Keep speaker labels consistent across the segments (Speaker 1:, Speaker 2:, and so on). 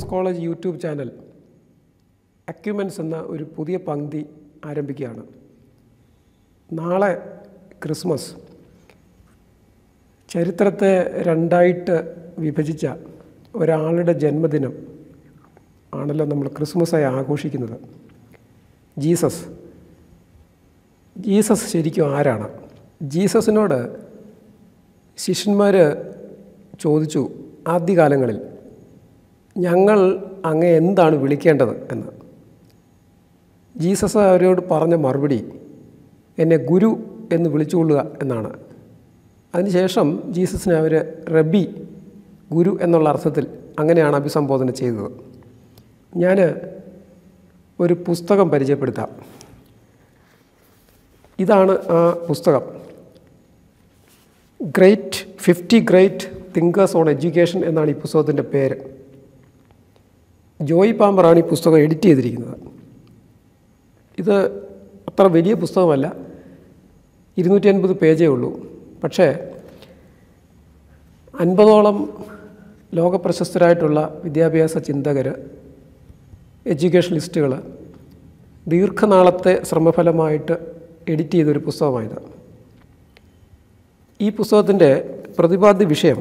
Speaker 1: college YouTube channel അക്യുമെൻസ് എന്ന ഒരു പുതിയ പങ്ക്തി ആരംഭിക്കുകയാണ് നാളെ ക്രിസ്മസ് ചരിത്രത്തെ രണ്ടായിട്ട് വിഭജിച്ച ഒരാളുടെ ജന്മദിനം ആണല്ലോ നമ്മൾ ക്രിസ്മസായി ആഘോഷിക്കുന്നത് ജീസസ് ജീസസ് ശരിക്കും ആരാണ് ജീസസിനോട് ശിഷ്യന്മാർ ചോദിച്ചു ആദ്യകാലങ്ങളിൽ ഞങ്ങൾ അങ്ങേ എന്താണ് വിളിക്കേണ്ടത് എന്ന് ജീസസ് അവരോട് പറഞ്ഞ മറുപടി എന്നെ ഗുരു എന്ന് വിളിച്ചുകൊള്ളുക എന്നാണ് അതിനുശേഷം ജീസസിനെ അവർ റബ്ബി ഗുരു എന്നുള്ള അർത്ഥത്തിൽ അങ്ങനെയാണ് അഭിസംബോധന ചെയ്തത് ഞാൻ ഒരു പുസ്തകം പരിചയപ്പെടുത്താം ഇതാണ് ആ പുസ്തകം great fifty great thinkers on education എന്നാണ് ഈ പുസ്തകത്തിൻ്റെ പേര് ജോയി പാമ്പറാണ് ഈ പുസ്തകം എഡിറ്റ് ചെയ്തിരിക്കുന്നത് ഇത് അത്ര വലിയ പുസ്തകമല്ല ഇരുന്നൂറ്റി അൻപത് പേജേ ഉള്ളൂ പക്ഷേ അൻപതോളം ലോകപ്രശസ്തരായിട്ടുള്ള വിദ്യാഭ്യാസ ചിന്തകർ എഡ്യൂക്കേഷണലിസ്റ്റുകൾ ദീർഘനാളത്തെ ശ്രമഫലമായിട്ട് എഡിറ്റ് ചെയ്തൊരു പുസ്തകമായത് ഈ പുസ്തകത്തിൻ്റെ പ്രതിപാദ്യ വിഷയം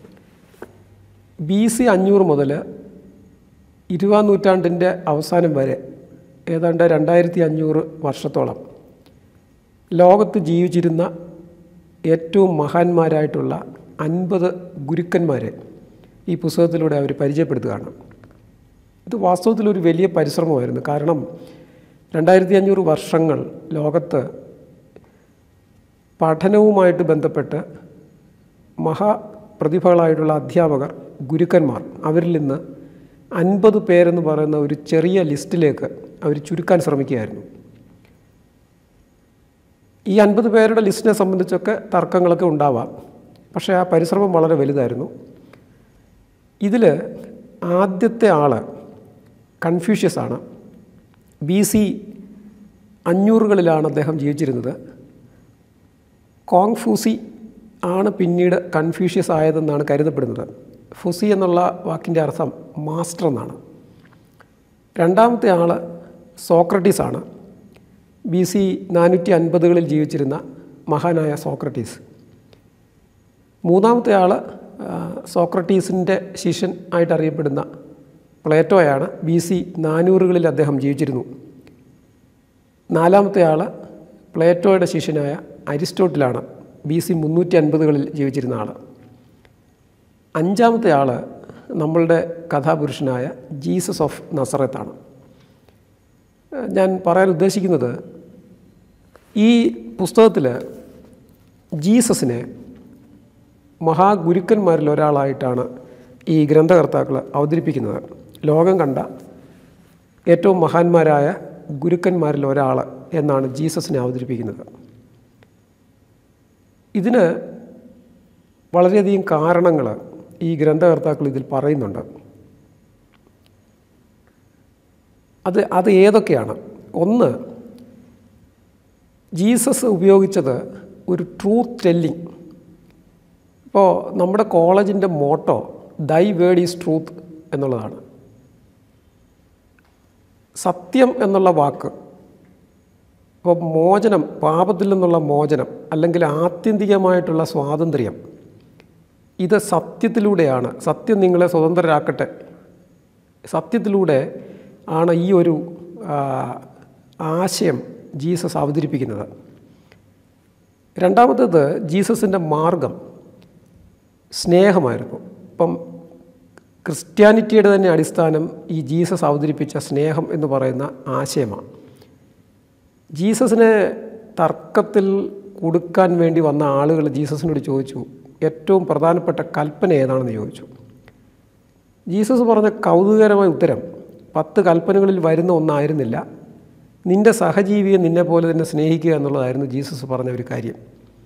Speaker 1: ബി സി അഞ്ഞൂറ് മുതൽ ഇരുപതാം നൂറ്റാണ്ടിൻ്റെ അവസാനം വരെ ഏതാണ്ട് രണ്ടായിരത്തി അഞ്ഞൂറ് വർഷത്തോളം ലോകത്ത് ജീവിച്ചിരുന്ന ഏറ്റവും മഹാന്മാരായിട്ടുള്ള അൻപത് ഗുരുക്കന്മാരെ ഈ പുസ്തകത്തിലൂടെ അവർ പരിചയപ്പെടുത്തുകയാണ് ഇത് വാസ്തവത്തിലൊരു വലിയ പരിശ്രമമായിരുന്നു കാരണം രണ്ടായിരത്തി അഞ്ഞൂറ് വർഷങ്ങൾ ലോകത്ത് പഠനവുമായിട്ട് ബന്ധപ്പെട്ട് മഹാപ്രതിഭകളായിട്ടുള്ള അധ്യാപകർ ഗുരുക്കന്മാർ അവരിൽ നിന്ന് അൻപത് പേരെന്ന് പറയുന്ന ഒരു ചെറിയ ലിസ്റ്റിലേക്ക് അവർ ചുരുക്കാൻ ശ്രമിക്കുകയായിരുന്നു ഈ അൻപത് പേരുടെ ലിസ്റ്റിനെ സംബന്ധിച്ചൊക്കെ തർക്കങ്ങളൊക്കെ ഉണ്ടാവാം പക്ഷേ ആ പരിശ്രമം വളരെ വലുതായിരുന്നു ഇതിൽ ആദ്യത്തെ ആൾ കൺഫ്യൂഷ്യസ് ആണ് ബി സി അഞ്ഞൂറുകളിലാണ് അദ്ദേഹം ജീവിച്ചിരുന്നത് കോങ് ഫൂസി ആണ് പിന്നീട് കൺഫ്യൂഷ്യസ് ആയതെന്നാണ് കരുതപ്പെടുന്നത് ഫുസി എന്നുള്ള വാക്കിൻ്റെ അർത്ഥം മാസ്റ്റർ എന്നാണ് രണ്ടാമത്തെ ആൾ സോക്രട്ടീസ് ആണ് ബി സി നാനൂറ്റി അൻപതുകളിൽ ജീവിച്ചിരുന്ന മഹാനായ സോക്രട്ടീസ് മൂന്നാമത്തെ ആൾ സോക്രട്ടീസിൻ്റെ ശിഷ്യൻ ആയിട്ട് അറിയപ്പെടുന്ന പ്ലേറ്റോയാണ് ബി സി നാനൂറുകളിൽ അദ്ദേഹം ജീവിച്ചിരുന്നു നാലാമത്തെ ആൾ പ്ലേറ്റോയുടെ ശിഷ്യനായ അരിസ്റ്റോട്ടിലാണ് ബി സി മുന്നൂറ്റി അൻപതുകളിൽ ജീവിച്ചിരുന്ന ആൾ അഞ്ചാമത്തെ ആൾ നമ്മളുടെ കഥാപുരുഷനായ ജീസസ് ഓഫ് നസറത്താണ് ഞാൻ പറയാൻ ഉദ്ദേശിക്കുന്നത് ഈ പുസ്തകത്തിൽ ജീസസിനെ മഹാഗുരുക്കന്മാരിൽ ഒരാളായിട്ടാണ് ഈ ഗ്രന്ഥകർത്താക്കൾ അവതരിപ്പിക്കുന്നത് ലോകം കണ്ട ഏറ്റവും മഹാന്മാരായ ഗുരുക്കന്മാരിൽ ഒരാൾ എന്നാണ് ജീസസിനെ അവതരിപ്പിക്കുന്നത് ഇതിന് വളരെയധികം കാരണങ്ങൾ ഈ ഗ്രന്ഥകർത്താക്കൾ ഇതിൽ പറയുന്നുണ്ട് അത് അത് ഏതൊക്കെയാണ് ഒന്ന് ജീസസ് ഉപയോഗിച്ചത് ഒരു ട്രൂത്ത് ടെല്ലിങ് ഇപ്പോൾ നമ്മുടെ കോളേജിൻ്റെ മോട്ടോ ദൈ വേർഡ് ഈസ് ട്രൂത്ത് എന്നുള്ളതാണ് സത്യം എന്നുള്ള വാക്ക് ഇപ്പോൾ മോചനം പാപത്തിൽ നിന്നുള്ള മോചനം അല്ലെങ്കിൽ ആത്യന്തികമായിട്ടുള്ള സ്വാതന്ത്ര്യം ഇത് സത്യത്തിലൂടെയാണ് സത്യം നിങ്ങളെ സ്വതന്ത്രരാക്കട്ടെ സത്യത്തിലൂടെ ആണ് ഈ ഒരു ആശയം ജീസസ് അവതരിപ്പിക്കുന്നത് രണ്ടാമത്തേത് ജീസസിൻ്റെ മാർഗം സ്നേഹമായിരുന്നു ഇപ്പം ക്രിസ്ത്യാനിറ്റിയുടെ തന്നെ അടിസ്ഥാനം ഈ ജീസസ് അവതരിപ്പിച്ച സ്നേഹം എന്ന് പറയുന്ന ആശയമാണ് ജീസസിനെ തർക്കത്തിൽ കൊടുക്കാൻ വേണ്ടി വന്ന ആളുകൾ ജീസസിനോട് ചോദിച്ചു ഏറ്റവും പ്രധാനപ്പെട്ട കൽപ്പന ഏതാണെന്ന് ചോദിച്ചു ജീസസ് പറഞ്ഞ കൗതുകകരമായ ഉത്തരം പത്ത് കൽപ്പനകളിൽ വരുന്ന ഒന്നായിരുന്നില്ല നിൻ്റെ സഹജീവിയെ നിന്നെ പോലെ തന്നെ സ്നേഹിക്കുക എന്നുള്ളതായിരുന്നു ജീസസ് പറഞ്ഞ ഒരു കാര്യം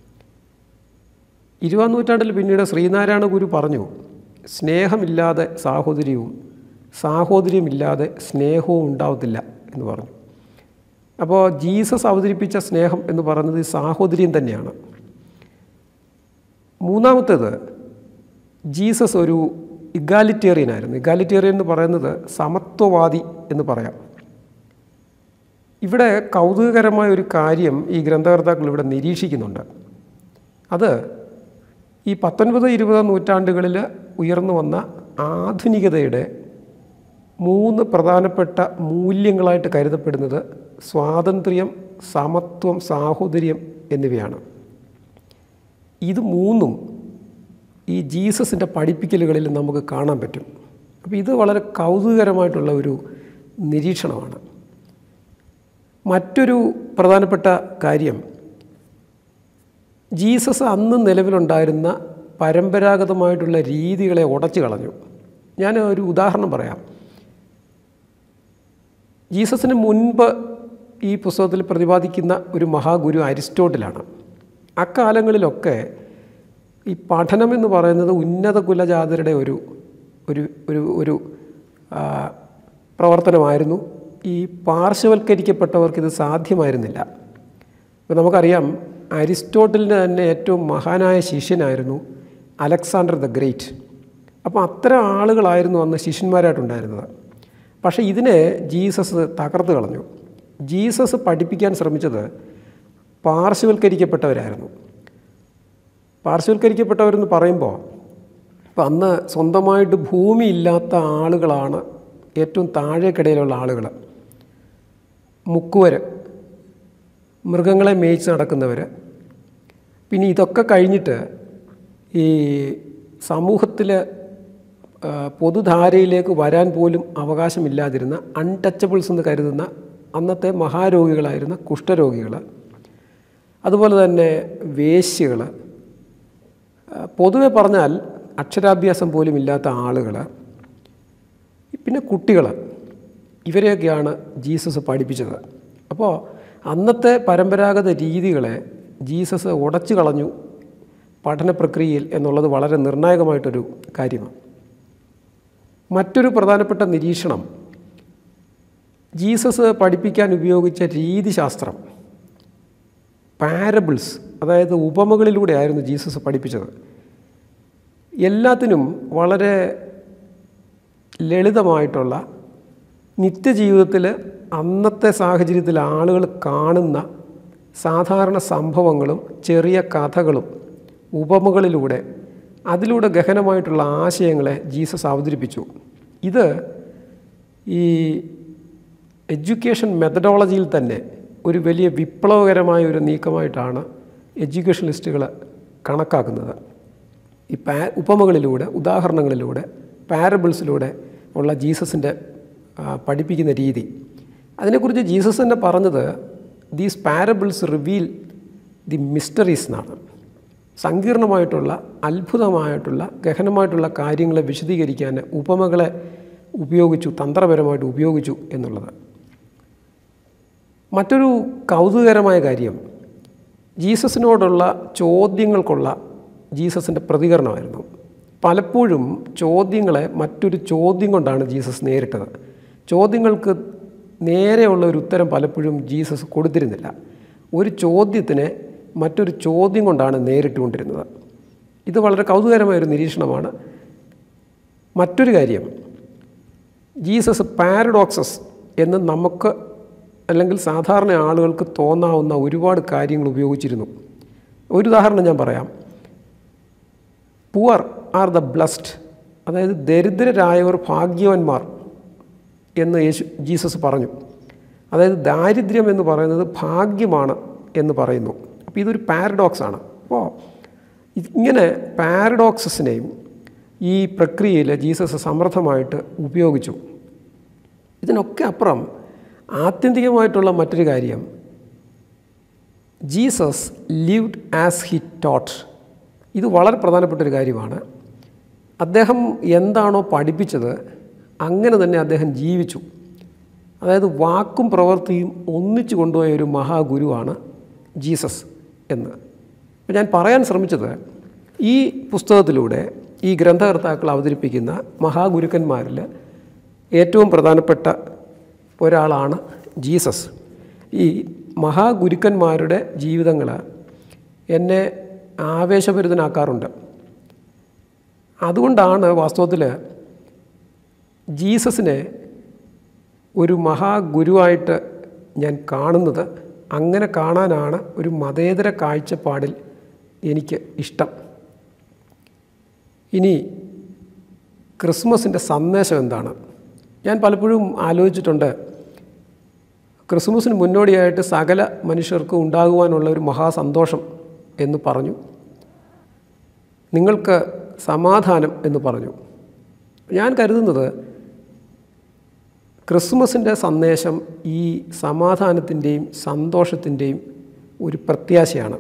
Speaker 1: ഇരുപതാം നൂറ്റാണ്ടിൽ പിന്നീട് ശ്രീനാരായണ ഗുരു പറഞ്ഞു സ്നേഹമില്ലാതെ സാഹോദര്യവും സാഹോദര്യമില്ലാതെ സ്നേഹവും ഉണ്ടാവത്തില്ല എന്ന് പറഞ്ഞു അപ്പോൾ ജീസസ് അവതരിപ്പിച്ച സ്നേഹം എന്ന് പറയുന്നത് സാഹോദര്യം തന്നെയാണ് മൂന്നാമത്തേത് ജീസസ് ഒരു ഇഗാലിറ്റേറിയൻ ആയിരുന്നു ഇഗാലിറ്റേറിയൻ എന്ന് പറയുന്നത് സമത്വവാദി എന്ന് പറയാം ഇവിടെ കൗതുകകരമായ ഒരു കാര്യം ഈ ഗ്രന്ഥകർത്താക്കൾ ഇവിടെ നിരീക്ഷിക്കുന്നുണ്ട് അത് ഈ പത്തൊൻപത് ഇരുപത് നൂറ്റാണ്ടുകളിൽ ഉയർന്നു വന്ന ആധുനികതയുടെ മൂന്ന് പ്രധാനപ്പെട്ട മൂല്യങ്ങളായിട്ട് കരുതപ്പെടുന്നത് സ്വാതന്ത്ര്യം സമത്വം സാഹോദര്യം എന്നിവയാണ് ഇത് മൂന്നും ഈ ജീസസിൻ്റെ പഠിപ്പിക്കലുകളിൽ നമുക്ക് കാണാൻ പറ്റും അപ്പോൾ ഇത് വളരെ കൗതുകകരമായിട്ടുള്ള ഒരു നിരീക്ഷണമാണ് മറ്റൊരു പ്രധാനപ്പെട്ട കാര്യം ജീസസ് അന്ന് നിലവിലുണ്ടായിരുന്ന പരമ്പരാഗതമായിട്ടുള്ള രീതികളെ ഉടച്ചു കളഞ്ഞു ഞാൻ ഒരു ഉദാഹരണം പറയാം ജീസസിന് മുൻപ് ഈ പുസ്തകത്തിൽ പ്രതിപാദിക്കുന്ന ഒരു മഹാഗുരു അരിസ്റ്റോട്ടിലാണ് അക്കാലങ്ങളിലൊക്കെ ഈ പഠനം എന്ന് പറയുന്നത് ഉന്നത കുലജാതരുടെ ഒരു ഒരു ഒരു ഒരു ആ, പ്രവർത്തനമായിരുന്നു ഈ പാർശ്വവൽക്കരിക്കപ്പെട്ടവർക്ക് ഇത് സാധ്യമായിരുന്നില്ല ഇപ്പോൾ നമുക്കറിയാം അരിസ്റ്റോട്ടലിൻ്റെ തന്നെ ഏറ്റവും മഹാനായ ശിഷ്യനായിരുന്നു അലക്സാണ്ടർ ദ ഗ്രേറ്റ് അപ്പോൾ അത്തരം ആളുകളായിരുന്നു അന്ന് ശിഷ്യന്മാരായിട്ടുണ്ടായിരുന്നത് പക്ഷേ ഇതിനെ ജീസസ് തകർത്ത് കളഞ്ഞു ജീസസ് പഠിപ്പിക്കാൻ ശ്രമിച്ചത് പാർശ്വവൽക്കരിക്കപ്പെട്ടവരായിരുന്നു പാർശ്വവൽക്കരിക്കപ്പെട്ടവരെന്ന് പറയുമ്പോൾ ഇപ്പം അന്ന് സ്വന്തമായിട്ട് ഭൂമി ഇല്ലാത്ത ആളുകളാണ് ഏറ്റവും താഴേക്കിടയിലുള്ള ആളുകൾ മുക്കുവർ മൃഗങ്ങളെ മേയിച്ച് നടക്കുന്നവർ പിന്നെ ഇതൊക്കെ കഴിഞ്ഞിട്ട് ഈ സമൂഹത്തിൽ പൊതുധാരയിലേക്ക് വരാൻ പോലും അവകാശമില്ലാതിരുന്ന അൺടച്ചബിൾസ് എന്ന് കരുതുന്ന അന്നത്തെ മഹാരോഗികളായിരുന്ന കുഷ്ഠരോഗികൾ അതുപോലെ തന്നെ വേശ്യകൾ പൊതുവെ പറഞ്ഞാൽ അക്ഷരാഭ്യാസം പോലും ഇല്ലാത്ത ആളുകൾ പിന്നെ കുട്ടികൾ ഇവരെയൊക്കെയാണ് ജീസസ് പഠിപ്പിച്ചത് അപ്പോൾ അന്നത്തെ പരമ്പരാഗത രീതികളെ ജീസസ് ഉടച്ചു കളഞ്ഞു പഠന പ്രക്രിയയിൽ എന്നുള്ളത് വളരെ നിർണായകമായിട്ടൊരു കാര്യമാണ് മറ്റൊരു പ്രധാനപ്പെട്ട നിരീക്ഷണം ജീസസ് പഠിപ്പിക്കാൻ ഉപയോഗിച്ച രീതിശാസ്ത്രം പാരബിൾസ് അതായത് ഉപമകളിലൂടെയായിരുന്നു ജീസസ് പഠിപ്പിച്ചത് എല്ലാത്തിനും വളരെ ലളിതമായിട്ടുള്ള നിത്യജീവിതത്തിൽ അന്നത്തെ സാഹചര്യത്തിൽ ആളുകൾ കാണുന്ന സാധാരണ സംഭവങ്ങളും ചെറിയ കഥകളും ഉപമകളിലൂടെ അതിലൂടെ ഗഹനമായിട്ടുള്ള ആശയങ്ങളെ ജീസസ് അവതരിപ്പിച്ചു ഇത് ഈ എഡ്യൂക്കേഷൻ മെത്തഡോളജിയിൽ തന്നെ ഒരു വലിയ വിപ്ലവകരമായ ഒരു നീക്കമായിട്ടാണ് എഡ്യൂക്കേഷണലിസ്റ്റുകൾ കണക്കാക്കുന്നത് ഈ പാ ഉപമകളിലൂടെ ഉദാഹരണങ്ങളിലൂടെ പാരബിൾസിലൂടെ ഉള്ള ജീസസിൻ്റെ ആ, പഠിപ്പിക്കുന്ന രീതി അതിനെക്കുറിച്ച് ജീസസ് തന്നെ പറഞ്ഞത് these parables reveal the mysteries എന്നാണ് സങ്കീർണമായിട്ടുള്ള അത്ഭുതമായിട്ടുള്ള ഗഹനമായിട്ടുള്ള കാര്യങ്ങളെ വിശദീകരിക്കാൻ ഉപമകളെ ഉപയോഗിച്ചു തന്ത്രപരമായിട്ട് ഉപയോഗിച്ചു എന്നുള്ളത് മറ്റൊരു കൗതുകകരമായ കാര്യം ജീസസിനോടുള്ള ചോദ്യങ്ങൾക്കുള്ള ജീസസിൻ്റെ പ്രതികരണമായിരുന്നു പലപ്പോഴും ചോദ്യങ്ങളെ മറ്റൊരു ചോദ്യം കൊണ്ടാണ് ജീസസ് നേരിട്ടത് ചോദ്യങ്ങൾക്ക് നേരെയുള്ള ഒരു ഉത്തരം പലപ്പോഴും ജീസസ് കൊടുത്തിരുന്നില്ല ഒരു ചോദ്യത്തിന് മറ്റൊരു ചോദ്യം കൊണ്ടാണ് നേരിട്ടുകൊണ്ടിരുന്നത് ഇത് വളരെ കൗതുകരമായ ഒരു നിരീക്ഷണമാണ് മറ്റൊരു കാര്യം ജീസസ് പാരഡോക്സസ് എന്ന് നമുക്ക് അല്ലെങ്കിൽ സാധാരണ ആളുകൾക്ക് തോന്നാവുന്ന ഒരുപാട് കാര്യങ്ങൾ ഉപയോഗിച്ചിരുന്നു ഒരു ഉദാഹരണം ഞാൻ പറയാം പുവർ ആർ ദ ബ്ലസ്ഡ് അതായത് ദരിദ്രരായവർ ഭാഗ്യവന്മാർ എന്ന് യേശു ജീസസ് പറഞ്ഞു അതായത് ദാരിദ്ര്യം എന്ന് പറയുന്നത് ഭാഗ്യമാണ് എന്ന് പറയുന്നു അപ്പോൾ ഇതൊരു പാരഡോക്സ് ആണ് അപ്പോൾ ഇങ്ങനെ പാരഡോക്സസിനെയും ഈ പ്രക്രിയയിൽ ജീസസ് സമർത്ഥമായിട്ട് ഉപയോഗിച്ചു ഇതിനൊക്കെ അപ്പുറം ആത്യന്തികമായിട്ടുള്ള മറ്റൊരു കാര്യം Jesus lived as he taught ഇത് വളരെ പ്രധാനപ്പെട്ട ഒരു കാര്യമാണ് അദ്ദേഹം എന്താണോ പഠിപ്പിച്ചത് അങ്ങനെ തന്നെ അദ്ദേഹം ജീവിച്ചു അതായത് വാക്കും പ്രവൃത്തിയും ഒന്നിച്ചു കൊണ്ടുപോയ ഒരു മഹാഗുരുവാണ് ജീസസ് എന്ന് അപ്പോൾ ഞാൻ പറയാൻ ശ്രമിച്ചത് ഈ പുസ്തകത്തിലൂടെ ഈ ഗ്രന്ഥകർത്താക്കൾ അവതരിപ്പിക്കുന്ന മഹാഗുരുക്കന്മാരിൽ ഏറ്റവും പ്രധാനപ്പെട്ട ഒരാളാണ് ജീസസ് ഈ മഹാഗുരുക്കന്മാരുടെ ജീവിതങ്ങൾ എന്നെ ആവേശഭരിതനാക്കാറുണ്ട് അതുകൊണ്ടാണ് വാസ്തവത്തിൽ ജീസസിനെ ഒരു മഹാഗുരുവായിട്ട് ഞാൻ കാണുന്നത് അങ്ങനെ കാണാനാണ് ഒരു മതേതര കാഴ്ചപ്പാടിൽ എനിക്ക് ഇഷ്ടം ഇനി ക്രിസ്മസിൻ്റെ സന്ദേശം എന്താണ് ഞാൻ പലപ്പോഴും ആലോചിച്ചിട്ടുണ്ട് ക്രിസ്മസിന് മുന്നോടിയായിട്ട് സകല മനുഷ്യർക്കും ഉണ്ടാകുവാനുള്ള ഒരു മഹാസന്തോഷം എന്ന് പറഞ്ഞു നിങ്ങൾക്ക് സമാധാനം എന്ന് പറഞ്ഞു ഞാൻ കരുതുന്നത് ക്രിസ്മസിൻ്റെ സന്ദേശം ഈ സമാധാനത്തിൻ്റെയും സന്തോഷത്തിൻ്റെയും ഒരു പ്രത്യാശയാണ്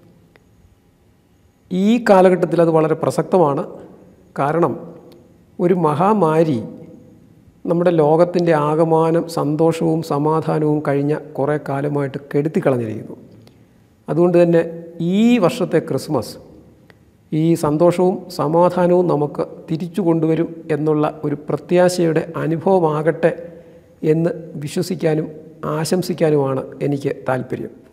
Speaker 1: ഈ കാലഘട്ടത്തിൽ അത് വളരെ പ്രസക്തമാണ് കാരണം ഒരു മഹാമാരി നമ്മുടെ ലോകത്തിൻ്റെ ആകമാനം സന്തോഷവും സമാധാനവും കഴിഞ്ഞ കുറേ കാലമായിട്ട് കെടുത്തിക്കളഞ്ഞിരിക്കുന്നു അതുകൊണ്ട് തന്നെ ഈ വർഷത്തെ ക്രിസ്മസ് ഈ സന്തോഷവും സമാധാനവും നമുക്ക് തിരിച്ചു കൊണ്ടുവരും എന്നുള്ള ഒരു പ്രത്യാശയുടെ അനുഭവമാകട്ടെ എന്ന് വിശ്വസിക്കാനും ആശംസിക്കാനുമാണ് എനിക്ക് താല്പര്യം